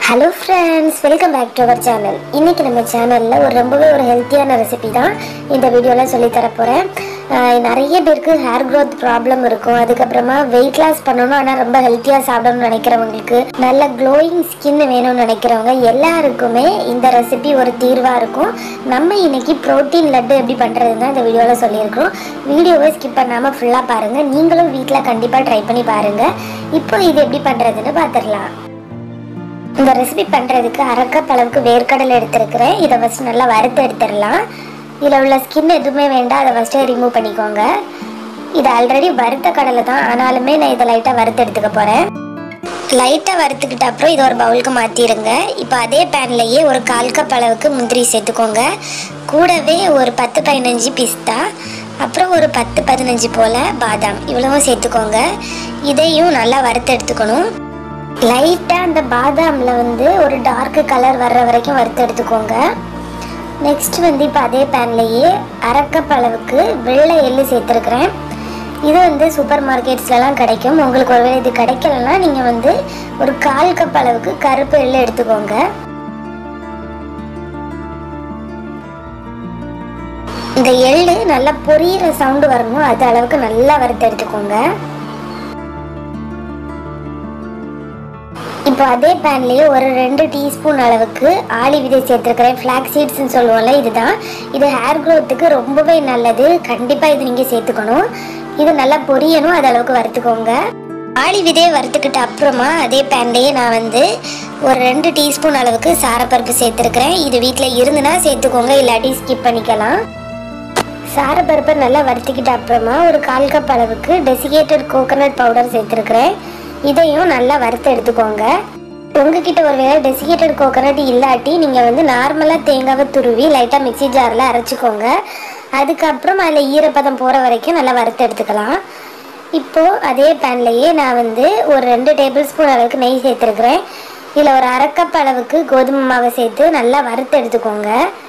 hello friends welcome back to our channel இன்னைக்கு நம்ம சேனலில் ஒரு ரொம்பவே ஒரு ஹெல்த்தியான ரெசிபி தான் இந்த வீடியோவில் சொல்லி தர போகிறேன் நிறைய பேருக்கு ஹேர் growth ப்ராப்ளம் இருக்கும் அதுக்கப்புறமா வெயிட் லாஸ் பண்ணணும் ஆனால் ரொம்ப ஹெல்த்தியாக சாப்பிடணும்னு நினைக்கிறவங்களுக்கு நல்ல க்ளோயிங் ஸ்கின் வேணும்னு நினைக்கிறவங்க எல்லாருக்குமே இந்த ரெசிபி ஒரு தீர்வாக இருக்கும் நம்ம இன்னைக்கு ப்ரோட்டீன் லட்டு எப்படி பண்ணுறதுன்னு தான் இந்த வீடியோவில் சொல்லியிருக்கிறோம் வீடியோவை ஸ்கிப் பண்ணாமல் ஃபுல்லாக பாருங்கள் நீங்களும் வீட்டில் கண்டிப்பாக ட்ரை பண்ணி பாருங்கள் இப்போ இது எப்படி பண்ணுறதுன்னு பார்த்துடலாம் இந்த ரெசிபி பண்ணுறதுக்கு அரை கப் அளவுக்கு வேர்க்கடலை எடுத்திருக்கிறேன் இதை ஃபஸ்ட்டு நல்லா வறுத்து எடுத்துடலாம் இதில் உள்ள ஸ்கின் எதுவுமே வேண்டாம் அதை ஃபஸ்ட்டே ரிமூவ் பண்ணிக்கோங்க இது ஆல்ரெடி வறுத்த கடலை தான் ஆனாலுமே நான் இதை லைட்டாக வறுத்து எடுத்துக்க போகிறேன் லைட்டாக வறுத்துக்கிட்ட அப்புறம் இதை ஒரு பவுலுக்கு மாற்றிடுங்க இப்போ அதே பேன்லேயே ஒரு கால் கப் அளவுக்கு முந்திரி சேர்த்துக்கோங்க கூடவே ஒரு பத்து பதினஞ்சு பிஸ்தா அப்புறம் ஒரு பத்து பதினஞ்சு போல் பாதாம் இவ்வளவும் சேர்த்துக்கோங்க இதையும் நல்லா வறுத்து எடுத்துக்கணும் லைட்டாக அந்த பாதாமில் வந்து ஒரு டார்க் கலர் வர்ற வரைக்கும் வறுத்து எடுத்துக்கோங்க நெக்ஸ்ட் வந்து இப்போ அதே பேன்லேயே அரைக்கப் அளவுக்கு வெள்ளை எள்ளு சேர்த்துருக்குறேன் இது வந்து சூப்பர் மார்க்கெட்ஸ்லலாம் கிடைக்கும் உங்களுக்கு ஒருவேளை இது கிடைக்கலன்னா நீங்கள் வந்து ஒரு கால் கப் அளவுக்கு கருப்பு எள்ளு எடுத்துக்கோங்க இந்த எள்ளு நல்லா பொரியிற சவுண்டு வரணும் அது அளவுக்கு நல்லா வறுத்து எடுத்துக்கோங்க இப்போ அதே பேன்லேயே ஒரு ரெண்டு டீஸ்பூன் அளவுக்கு ஆளி விதை சேர்த்துருக்கிறேன் ஃப்ளாக் சீட்ஸ்னு சொல்லுவோம்ல இதுதான் இது ஹேர் க்ரோத்துக்கு ரொம்பவே நல்லது கண்டிப்பாக இது நீங்கள் சேர்த்துக்கணும் இது நல்லா பொரியணும் அது அளவுக்கு வறுத்துக்கோங்க ஆளி விதையை வறுத்துக்கிட்ட அப்புறமா அதே பேன்லேயே நான் வந்து ஒரு ரெண்டு டீஸ்பூன் அளவுக்கு சாரப்பருப்பு சேர்த்துருக்கிறேன் இது வீட்டில் இருந்துன்னா சேர்த்துக்கோங்க இல்லாட்டி ஸ்கிப் பண்ணிக்கலாம் சாரப்பருப்பை நல்லா வறுத்துக்கிட்ட அப்புறமா ஒரு கால் கப் அளவுக்கு டெசிகேட்டட் கோகனட் பவுடர் சேர்த்துருக்கிறேன் இதையும் நல்லா வறுத்து எடுத்துக்கோங்க உங்ககிட்ட ஒருவேளை டெசிகேட்டட் கோகனட் இல்லாட்டி நீங்கள் வந்து நார்மலாக தேங்காவை துருவி லைட்டாக மிக்ஸி ஜாரில் அரைச்சிக்கோங்க அதுக்கப்புறம் அதில் ஈரப்பதம் போகிற வரைக்கும் நல்லா வறுத்து எடுத்துக்கலாம் இப்போது அதே பேன்லேயே நான் வந்து ஒரு ரெண்டு டேபிள் ஸ்பூன் அளவுக்கு நெய் சேர்த்துருக்குறேன் இதில் ஒரு அரை கப் அளவுக்கு கோதுமை மாவை சேர்த்து நல்லா வறுத்து எடுத்துக்கோங்க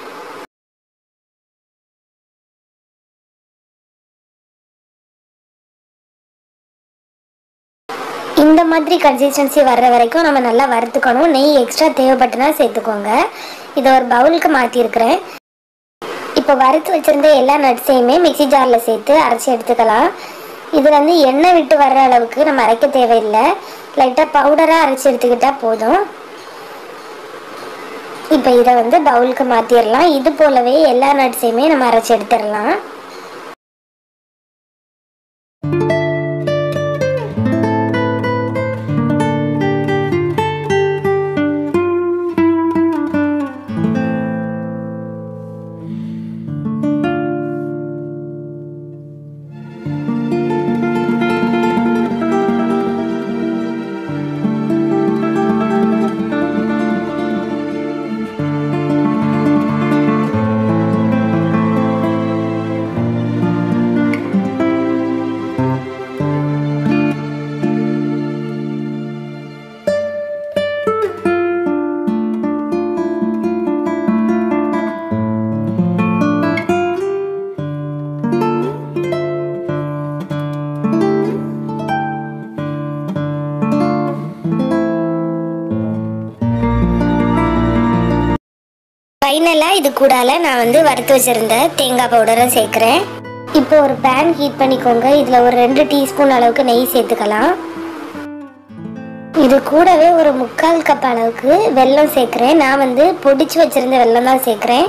இந்த மாதிரி கன்சிஸ்டன்சி வர்ற வரைக்கும் நம்ம நல்லா வறுத்துக்கணும் நெய் எக்ஸ்ட்ரா தேவைப்பட்டுனா சேர்த்துக்கோங்க இதை ஒரு பவுலுக்கு மாற்றிருக்கிறேன் இப்போ வறுத்து வச்சுருந்த எல்லா நட்ஸையுமே மிக்ஸி ஜாரில் சேர்த்து அரைச்சி எடுத்துக்கலாம் இதில் வந்து எண்ணெய் விட்டு வர்ற அளவுக்கு நம்ம அரைக்க தேவையில்லை லைட்டாக பவுடராக அரைச்சி எடுத்துக்கிட்டால் போதும் இப்போ இதை வந்து பவுலுக்கு மாற்றிடலாம் இது போலவே எல்லா நட்ஸையுமே நம்ம அரைச்சி எடுத்துடலாம் ஃபைனலாக இது கூடால நான் வந்து வறுத்து வச்சுருந்த தேங்காய் பவுடரை சேர்க்குறேன் இப்போ ஒரு பேன் ஹீட் பண்ணிக்கோங்க இதில் ஒரு ரெண்டு டீஸ்பூன் அளவுக்கு நெய் சேர்த்துக்கலாம் இது கூடவே ஒரு முக்கால் கப் அளவுக்கு வெல்லம் சேர்க்குறேன் நான் வந்து பொடிச்சு வச்சுருந்த வெல்லம் தான் சேர்க்குறேன்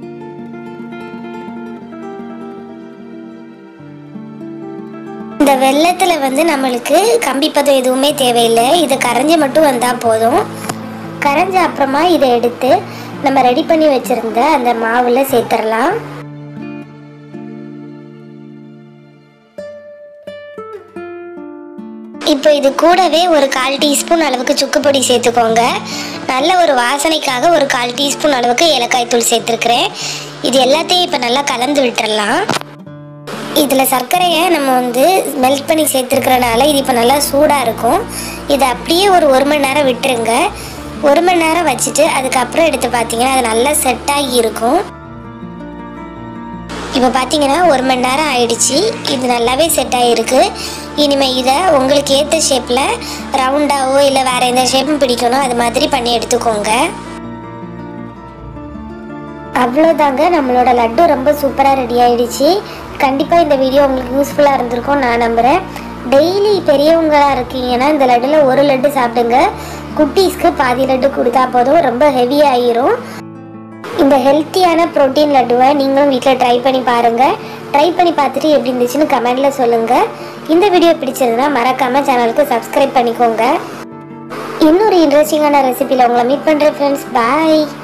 இந்த வெள்ளத்தில் வந்து நம்மளுக்கு கம்பிப்பதம் எதுவுமே தேவையில்லை இது கரைஞ்சி மட்டும் வந்தால் போதும் கரைஞ்ச அப்புறமா இதை எடுத்து நம்ம ரெடி பண்ணி வச்சிருந்த அந்த மாவில் சேர்த்துடலாம் இப்போ இது கூடவே ஒரு கால் டீஸ்பூன் அளவுக்கு சுக்கு பொடி சேர்த்துக்கோங்க நல்ல ஒரு வாசனைக்காக ஒரு கால் டீஸ்பூன் அளவுக்கு ஏலக்காய் தூள் சேர்த்துருக்குறேன் இது எல்லாத்தையும் இப்போ நல்லா கலந்து விட்டுறலாம் இதில் சர்க்கரையை நம்ம வந்து மெல்ட் பண்ணி சேர்த்துருக்கறனால இது இப்போ நல்லா சூடாக இருக்கும் இதை அப்படியே ஒரு ஒரு மணி நேரம் விட்டுருங்க ஒரு மணி நேரம் வச்சுட்டு அதுக்கப்புறம் எடுத்து பார்த்தீங்கன்னா அது நல்லா செட் ஆகி இருக்கும் இப்போ பார்த்தீங்கன்னா ஒரு மணி நேரம் ஆயிடுச்சு இது நல்லாவே செட் ஆகிருக்கு இனிமேல் இதை உங்களுக்கு ஏற்ற ஷேப்பில் ரவுண்டாவோ இல்லை வேறு எந்த ஷேப்பும் பிடிக்கணும் அது மாதிரி பண்ணி எடுத்துக்கோங்க அவ்வளோதாங்க நம்மளோட லட்டு ரொம்ப சூப்பராக ரெடி ஆயிடுச்சு கண்டிப்பாக இந்த வீடியோ உங்களுக்கு யூஸ்ஃபுல்லாக இருந்திருக்கும் நான் நம்புகிறேன் டெய்லி பெரியவங்களாக இருக்கீங்கன்னா இந்த லட்டில் ஒரு லட்டு சாப்பிடுங்க குட்டீஸ்க்கு பாதி லட்டு கொடுத்தா போதும் ரொம்ப ஹெவி ஆயிரும் இந்த ஹெல்த்தியான ப்ரோட்டீன் லட்டுவை நீங்களும் வீட்டில் ட்ரை பண்ணி பாருங்கள் ட்ரை பண்ணி பார்த்துட்டு எப்படி இருந்துச்சுன்னு கமெண்டில் சொல்லுங்கள் இந்த வீடியோ பிடிச்சிருந்தா மறக்காமல் சேனலுக்கு சப்ஸ்கிரைப் பண்ணிக்கோங்க இன்னொரு இன்ட்ரெஸ்டிங்கான ரெசிபியில் உங்களை மீட் பண்ணுறேன் ஃப்ரெண்ட்ஸ் பாய்